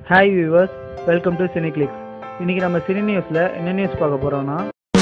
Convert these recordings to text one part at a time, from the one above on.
hi viewers welcome to cine clicks இன்றைக்கி நம்ம cine நியூஸில் என்ன நியூஸ் பார்க்க போகிறோம்னா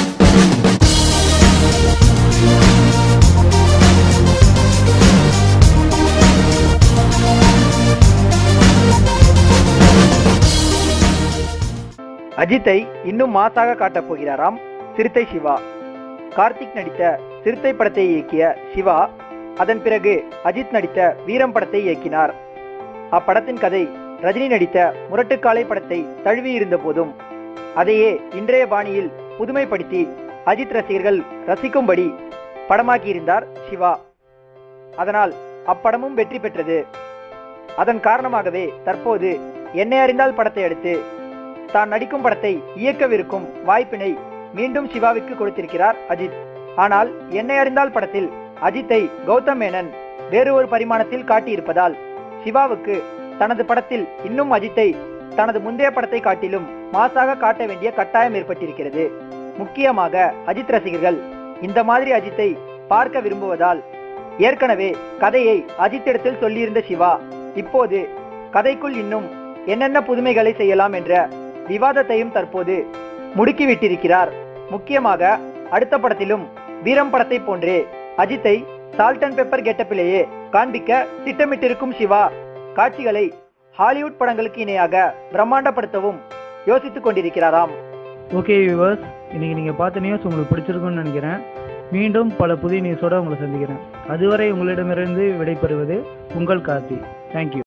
அஜித்தை இன்னும் மாசாக காட்டப் போகிறாராம் சிறுத்தை சிவா கார்த்திக் நடித்த சிறுத்தை படத்தை இயக்கிய சிவா அதன் பிறகு அஜித் நடித்த வீரம் படத்தை இயக்கினார் அப்படத்தின் கதை ரஜினி நடித்த முரட்டுக்காலை படத்தை தழுவி இருந்த போதும் அதையே இன்றைய பாணியில் புதுமைப்படுத்தி அஜித் ரசிகர்கள் ரசிக்கும்படி படமாக்கியிருந்தார் சிவா அதனால் அப்படமும் வெற்றி பெற்றது அதன் காரணமாகவே தற்போது என்னை அறிந்தால் படத்தை அடுத்து தான் நடிக்கும் படத்தை இயக்கவிருக்கும் வாய்ப்பினை மீண்டும் சிவாவுக்கு கொடுத்திருக்கிறார் அஜித் ஆனால் என்னை அறிந்தால் படத்தில் அஜித்தை கௌதம் மேனன் வேறு ஒரு பரிமாணத்தில் காட்டியிருப்பதால் சிவாவுக்கு தனது படத்தில் இன்னும் அஜித்தை தனது முந்தைய படத்தை காட்டிலும் மாசாக காட்ட வேண்டிய கட்டாயம் ஏற்பட்டிருக்கிறது முக்கியமாக அஜித் ரசிகர்கள் இந்த மாதிரி அஜித்தை பார்க்க விரும்புவதால் ஏற்கனவே கதையை அஜித்திடத்தில் சொல்லியிருந்த சிவா இப்போது கதைக்குள் இன்னும் என்னென்ன புதுமைகளை செய்யலாம் என்ற விவாதத்தையும் தற்போது முடுக்கிவிட்டிருக்கிறார் முக்கியமாக அடுத்த படத்திலும் வீரம் படத்தை போன்றே அஜித்தை சால்ட் அண்ட் பெப்பர் கெட்டப்பிலேயே காண்பிக்க திட்டமிட்டிருக்கும் சிவா காட்சிகளை ஹாலிவுட் படங்களுக்கு இணையாக பிரம்மாண்டப்படுத்தவும் யோசித்துக் கொண்டிருக்கிறாராம் ஓகே வியூவர்ஸ் இன்றைக்கி நீங்கள் பார்த்த நியூஸ் உங்களுக்கு பிடிச்சிருக்குன்னு நினைக்கிறேன் மீண்டும் பல புதிய நியூஸோடு உங்களை சந்திக்கிறேன் அதுவரை உங்களிடமிருந்து விடைபெறுவது உங்கள் கார்த்தி தேங்க்யூ